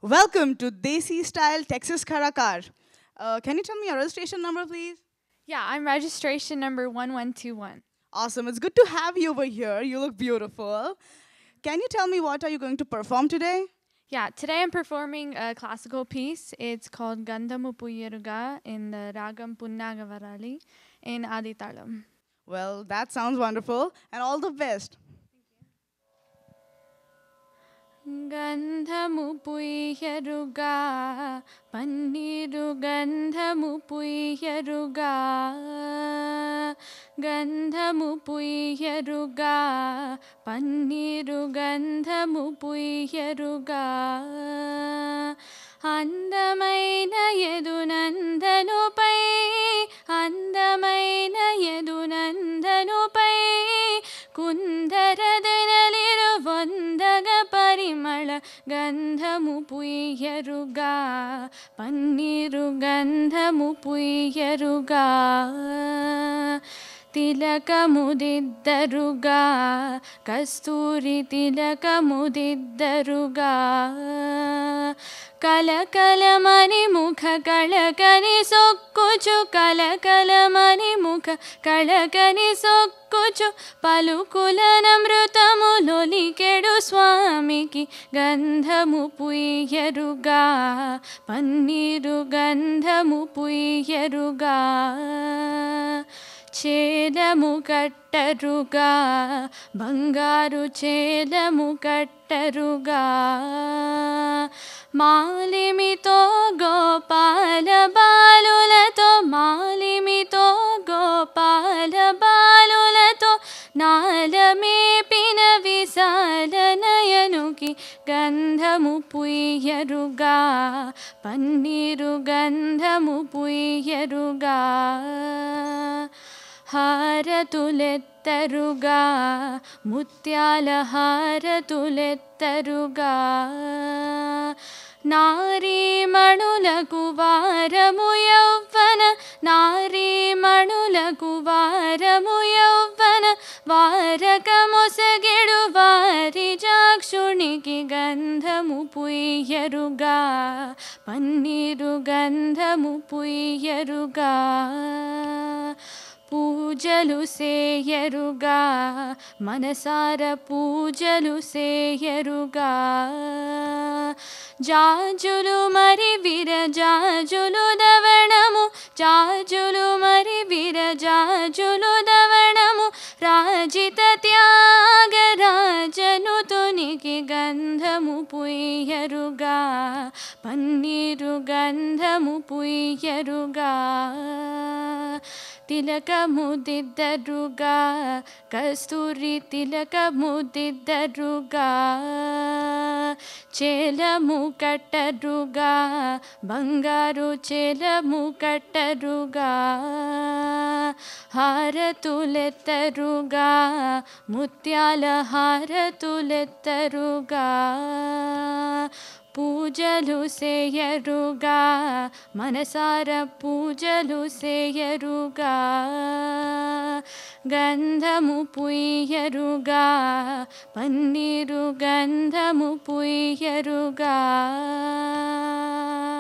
Welcome to Desi Style Texas Karakar. Uh, can you tell me your registration number, please? Yeah, I'm registration number 1121. Awesome. It's good to have you over here. You look beautiful. Can you tell me what are you going to perform today? Yeah, today I'm performing a classical piece. It's called Gandamu Puyeruga in the Ragam Punnagavarali in Aditalam. Well, that sounds wonderful, and all the best. గంధము పుయ్యరుగా పన్నీరు గంధము పుయ్యరుగా గంధము పుయ్యరుగా పన్నీరు గంధము పుయ్యరుగా అందమైన ఎదునందనుపై అందమైన ఎదునందనుపై కుందరదనలిరు వందగ పరిమళ గంధము పుయ్యరుగా పన్నీరు గంధము పుయ్యరుగా తిలకముదిద్దరుగా కస్తూరి తిలకముదిద్దరుగా కలకలమని ముఖ కళకని సొక్కుచు కలకలమని ముఖ కళకని సొక్కుచు పలుకుల నమృతములొలికెడు స్వామికి గంధము పుయ్యరుగా పన్నీరు గంధము పుయ్యరుగా చేలము కట్టరుగా బంగారు చేలము కట్టరుగా మాలిమితో గోపాల బాలులతో మాలిమితో గోపాల బాలులతో నాలమేపిన విశాల నయనుకి గంధము పుయ్యరుగా పన్నీరు గంధము పుయ్యరుగా హారతులెత్తరుగా ముత్యాల హారతులెత్తరుగా నారీమణులకు వారము యౌవన నారీమణులకు వారము యౌవన వారకమొసగెడు వారి జాక్షునికి గంధము పుయ్యరుగా పన్నీరు గంధము పుయ్యరుగా పూజలు సేయరుగా మనసార పూజలు సేయరుగా జాజులు మరి విరజాజులు దవణము జాజులు మరి విరజాజులు దవణము రాజిత త్యాగరాజను తునికి గంధము పుయ్యరుగా పన్నీరు గంధము పుయ్యరుగా తిలకముదిద్దరుగా కస్తూరి తిలకముదిద్దరుగా చేలము కట్టరుగా బంగారు చేలము కట్టరుగా హారతులెత్తరుగా ముత్యాల హారతులెత్తరుగా పూజలు సేయరుగా మనసార పూజలు సేయరుగా గంధము పుయ్యరుగా పన్నీరు గంధము పుయ్యరుగా